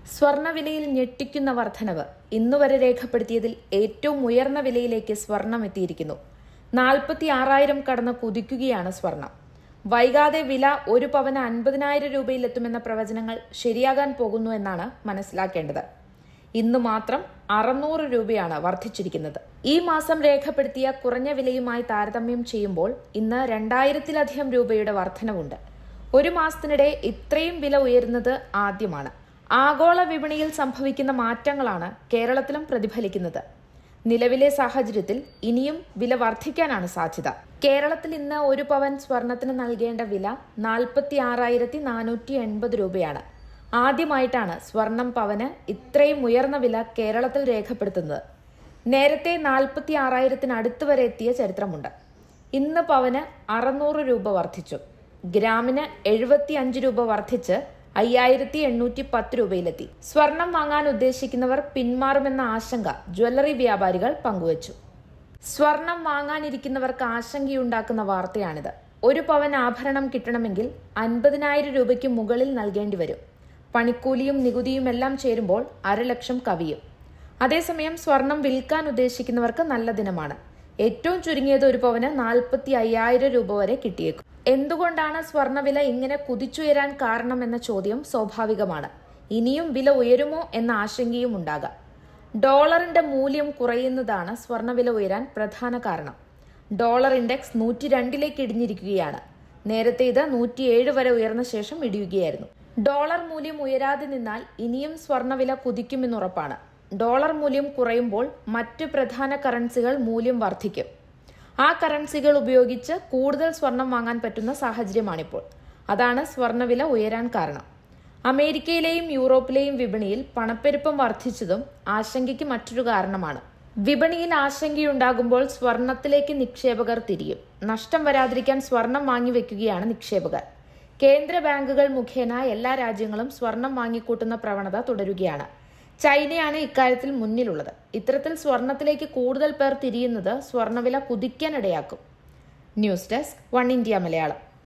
സ്വർണ്ണവിലയിൽ ഞെട്ടിക്കുന്ന വർധനവ് ഇന്നുവരെ രേഖപ്പെടുത്തിയതിൽ ഏറ്റവും ഉയർന്ന വിലയിലേക്ക് സ്വർണം എത്തിയിരിക്കുന്നു നാൽപ്പത്തി ആറായിരം കടന്ന് കുതിക്കുകയാണ് സ്വർണം വൈകാതെ വില ഒരു പവന് അൻപതിനായിരം രൂപയിലെത്തുമെന്ന പ്രവചനങ്ങൾ ശരിയാകാൻ പോകുന്നു എന്നാണ് മനസ്സിലാക്കേണ്ടത് ഇന്ന് മാത്രം അറുന്നൂറ് രൂപയാണ് വർദ്ധിച്ചിരിക്കുന്നത് ഈ മാസം രേഖപ്പെടുത്തിയ കുറഞ്ഞ വിലയുമായി താരതമ്യം ചെയ്യുമ്പോൾ ഇന്ന് രണ്ടായിരത്തിലധികം രൂപയുടെ വർധനവുണ്ട് ഒരു മാസത്തിനിടെ ഇത്രയും വില ഉയരുന്നത് ആദ്യമാണ് ആഗോള വിപണിയിൽ സംഭവിക്കുന്ന മാറ്റങ്ങളാണ് കേരളത്തിലും പ്രതിഫലിക്കുന്നത് നിലവിലെ സാഹചര്യത്തിൽ ഇനിയും വില വർദ്ധിക്കാനാണ് സാധ്യത കേരളത്തിൽ ഇന്ന് ഒരു പവൻ സ്വർണത്തിന് നൽകേണ്ട വില നാൽപ്പത്തി ആറായിരത്തി നാനൂറ്റി എൺപത് രൂപയാണ് ആദ്യമായിട്ടാണ് സ്വർണം പവന് ഇത്രയും ഉയർന്ന വില കേരളത്തിൽ രേഖപ്പെടുത്തുന്നത് നേരത്തെ നാൽപ്പത്തി ആറായിരത്തിന് അടുത്ത് വരെ എത്തിയ ചരിത്രമുണ്ട് ഇന്ന് പവന് അറുന്നൂറ് രൂപ വർദ്ധിച്ചു ഗ്രാമിന് എഴുപത്തി അഞ്ച് രൂപ വർദ്ധിച്ച് അയ്യായിരത്തി എണ്ണൂറ്റി പത്ത് രൂപയിലെത്തി സ്വർണം വാങ്ങാൻ ഉദ്ദേശിക്കുന്നവർ പിന്മാറുമെന്ന ആശങ്ക ജ്വല്ലറി വ്യാപാരികൾ പങ്കുവച്ചു സ്വർണം വാങ്ങാനിരിക്കുന്നവർക്ക് ആശങ്കയുണ്ടാക്കുന്ന വാർത്തയാണിത് ഒരു പവൻ ആഭരണം കിട്ടണമെങ്കിൽ അൻപതിനായിരം രൂപയ്ക്ക് മുകളിൽ നൽകേണ്ടി വരും പണിക്കൂലിയും നികുതിയും എല്ലാം ചേരുമ്പോൾ അരലക്ഷം കവിയും അതേസമയം സ്വർണം വിൽക്കാൻ ഉദ്ദേശിക്കുന്നവർക്ക് നല്ല ദിനമാണ് ഏറ്റവും ചുരുങ്ങിയത് ഒരു പവന് നാൽപ്പത്തി അയ്യായിരം രൂപ വരെ കിട്ടിയേക്കും എന്തുകൊണ്ടാണ് സ്വർണ്ണവില ഇങ്ങനെ കുതിച്ചുയരാൻ കാരണമെന്ന ചോദ്യം സ്വാഭാവികമാണ് ഇനിയും വില ഉയരുമോ എന്ന ആശങ്കയും ഉണ്ടാകാം ഡോളറിന്റെ മൂല്യം കുറയുന്നതാണ് സ്വർണ്ണവില ഉയരാൻ പ്രധാന കാരണം ഡോളർ ഇൻഡെക്സ് നൂറ്റി രണ്ടിലേക്ക് ഇടിഞ്ഞിരിക്കുകയാണ് നേരത്തെ ഇത് നൂറ്റിയേഴ് വരെ ഉയർന്ന ശേഷം ഇടിയുകയായിരുന്നു ഡോളർ മൂല്യം ഉയരാതെ നിന്നാൽ ഇനിയും സ്വർണ്ണവില കുതിക്കുമെന്നുറപ്പാണ് ഡോളർ മൂല്യം കുറയുമ്പോൾ മറ്റ് പ്രധാന കറൻസികൾ മൂല്യം വർദ്ധിക്കും ആ കറൻസികൾ ഉപയോഗിച്ച് കൂടുതൽ സ്വർണം വാങ്ങാൻ പറ്റുന്ന സാഹചര്യമാണിപ്പോൾ അതാണ് സ്വർണ്ണവില ഉയരാൻ കാരണം അമേരിക്കയിലെയും യൂറോപ്പിലെയും വിപണിയിൽ പണപ്പെരുപ്പം വർദ്ധിച്ചതും ആശങ്കയ്ക്ക് മറ്റൊരു കാരണമാണ് വിപണിയിൽ ആശങ്കയുണ്ടാകുമ്പോൾ സ്വർണത്തിലേക്ക് നിക്ഷേപകർ തിരിയും നഷ്ടം വരാതിരിക്കാൻ സ്വർണം വാങ്ങിവെക്കുകയാണ് നിക്ഷേപകർ കേന്ദ്ര ബാങ്കുകൾ മുഖേന എല്ലാ രാജ്യങ്ങളും സ്വർണം വാങ്ങിക്കൂട്ടുന്ന പ്രവണത തുടരുകയാണ് ചൈനയാണ് ഇക്കാര്യത്തിൽ മുന്നിലുള്ളത് ഇത്തരത്തിൽ സ്വർണത്തിലേക്ക് കൂടുതൽ പേർ തിരിയുന്നത് സ്വർണ്ണവില കുതിക്കാനിടയാക്കും news desk one India Malayalam